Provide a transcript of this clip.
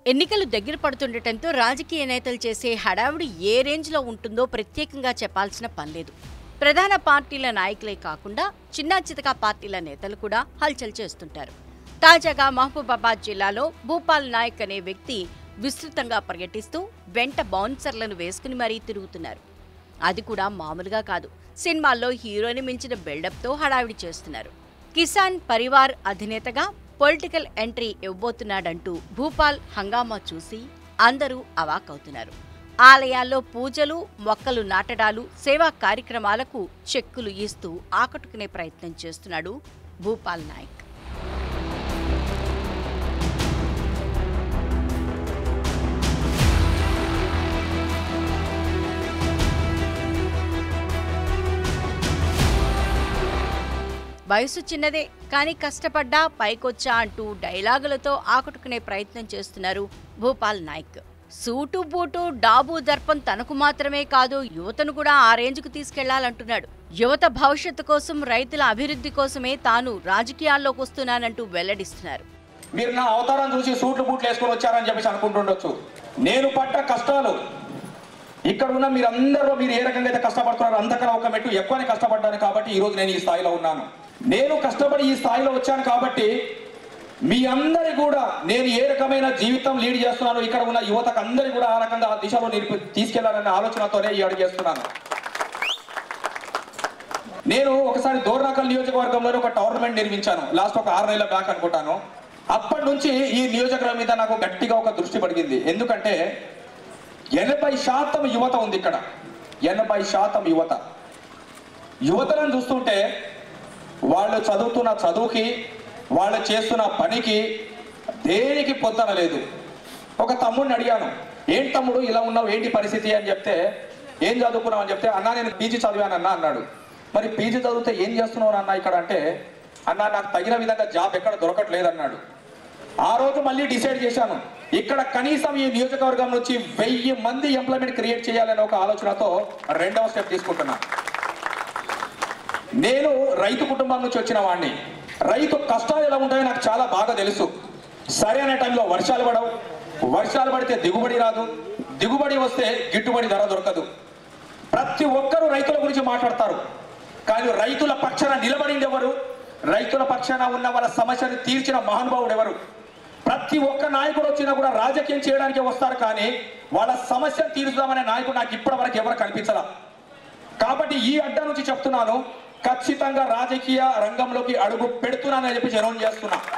ఎన్నికలు దగ్గర పడుతుండటంతో రాజకీయ నేతలు చేసే హడావుడి ఏ రేంజ్లో ఉంటుందో ప్రత్యేకంగా చెప్పాల్సిన పనిలేదు ప్రధాన పార్టీల నాయకులే కాకుండా చిన్నా చితకా పార్టీల నేతలు కూడా హల్చల్ చేస్తుంటారు తాజాగా మహబూబాబాద్ జిల్లాలో భూపాల్ నాయక్ అనే వ్యక్తి విస్తృతంగా పర్యటిస్తూ వెంట బౌన్సర్లను వేసుకుని మరీ తిరుగుతున్నారు అది కూడా మామూలుగా కాదు సినిమాల్లో హీరోని మించిన బిల్డప్తో హడావిడి చేస్తున్నారు కిసాన్ పరివార్ అధినేతగా పొలిటికల్ ఎంట్రీ ఇవ్వబోతున్నాడంటూ భూపాల్ హంగామా చూసి అందరూ అవాకవుతున్నారు ఆలయాల్లో పూజలు మొక్కలు నాటడాలు సేవా కార్యక్రమాలకు చెక్కులు ఇస్తూ ఆకట్టుకునే ప్రయత్నం చేస్తున్నాడు భూపాల్ నాయక్ వయసు చిన్నదే కానీ కష్టపడ్డా పైకొచ్చా అంటూ డైలాగులతో ఆకట్టుకునే ప్రయత్నం చేస్తున్నారు భూపాల్ నాయక్ సూటు బూటు డాబు దర్పం తనకు మాత్రమే కాదు యువతను కూడా ఆ రేంజ్కు తీసుకెళ్లాలంటున్నాడు యువత భవిష్యత్తు కోసం రైతుల అభివృద్ధి కోసమే తాను రాజకీయాల్లోకి వస్తున్నానంటూ వెల్లడిస్తున్నారు మీరు నా అవతారం చూసి సూట్లు బూట్లు వేసుకొని వచ్చారని చెప్పేసి అనుకుంటుండొచ్చు నేను పడ్డ కష్టాలు ఇక్కడ ఉన్న మీరందరూ మీరు ఏ రకంగా అయితే కష్టపడుతున్నారో అంతకన్నా ఒక మెట్టు ఎక్కువనే కష్టపడ్డాను కాబట్టి ఈ రోజు నేను ఈ స్థాయిలో ఉన్నాను నేను కష్టపడి ఈ స్థాయిలో వచ్చాను కాబట్టి మీ అందరి కూడా నేను ఏ రకమైన జీవితం లీడ్ చేస్తున్నాను ఇక్కడ ఉన్న యువతకు అందరి కూడా ఆ రకంగా ఆ దిశలో నిలిపి తీసుకెళ్లాలనే ఆలోచనతోనే ఈ అడుగు చేస్తున్నాను నేను ఒకసారి దోర్నాకల్ నియోజకవర్గంలో ఒక టోర్నమెంట్ నిర్మించాను లాస్ట్ ఒక ఆరు నెలల బ్యాక్ అనుకుంటాను అప్పటి నుంచి ఈ నియోజకవర్గం మీద నాకు గట్టిగా ఒక దృష్టి పడిగింది ఎందుకంటే ఎనభై శాతం యువత ఉంది ఇక్కడ ఎనభై శాతం యువత యువతలను చూస్తుంటే వాళ్ళు చదువుతున్న చదువుకి వాళ్ళు చేస్తున్న పనికి దేనికి పొందన లేదు ఒక తమ్ముడిని అడిగాను ఏంటి తమ్ముడు ఇలా ఉన్నావు ఏంటి పరిస్థితి అని చెప్తే ఏం చదువుకున్నావు అని చెప్తే అన్నా నేను పీజీ చదివానన్నా అన్నాడు మరి పీజీ చదివితే ఏం చేస్తున్నావు అన్న ఇక్కడ అంటే అన్నా నాకు తగిన విధంగా జాబ్ ఎక్కడ దొరకట్లేదు అన్నాడు ఆ రోజు మళ్ళీ డిసైడ్ చేశాను ఇక్కడ కనీసం ఈ నియోజకవర్గం నుంచి వెయ్యి మంది ఎంప్లాయ్మెంట్ క్రియేట్ చేయాలనే ఒక ఆలోచనతో రెండవ స్టెప్ తీసుకుంటున్నా నేను రైతు కుటుంబం నుంచి వచ్చిన వాడిని రైతు కష్టాలు ఎలా ఉంటాయో నాకు చాలా బాగా తెలుసు సరైన టైంలో వర్షాలు పడవు వర్షాలు పడితే దిగుబడి రాదు దిగుబడి వస్తే గిట్టుబడి ధర దొరకదు ప్రతి ఒక్కరూ రైతుల గురించి మాట్లాడతారు కానీ రైతుల పక్షాన నిలబడింది ఎవరు రైతుల పక్షాన ఉన్న వాళ్ళ సమస్యను తీర్చిన మహానుభావుడు ఎవరు ప్రతి ఒక్క నాయకుడు వచ్చినా కూడా రాజకీయం చేయడానికి వస్తారు కానీ వాళ్ళ సమస్యను తీర్చుదామనే నాయకుడు నాకు ఇప్పటి వరకు ఎవరు కనిపించలా కాబట్టి ఈ అడ్డ నుంచి చెప్తున్నాను ఖచ్చితంగా రాజకీయ రంగంలోకి అడుగు పెడుతున్నానని చెప్పి అనౌన్స్ చేస్తున్నా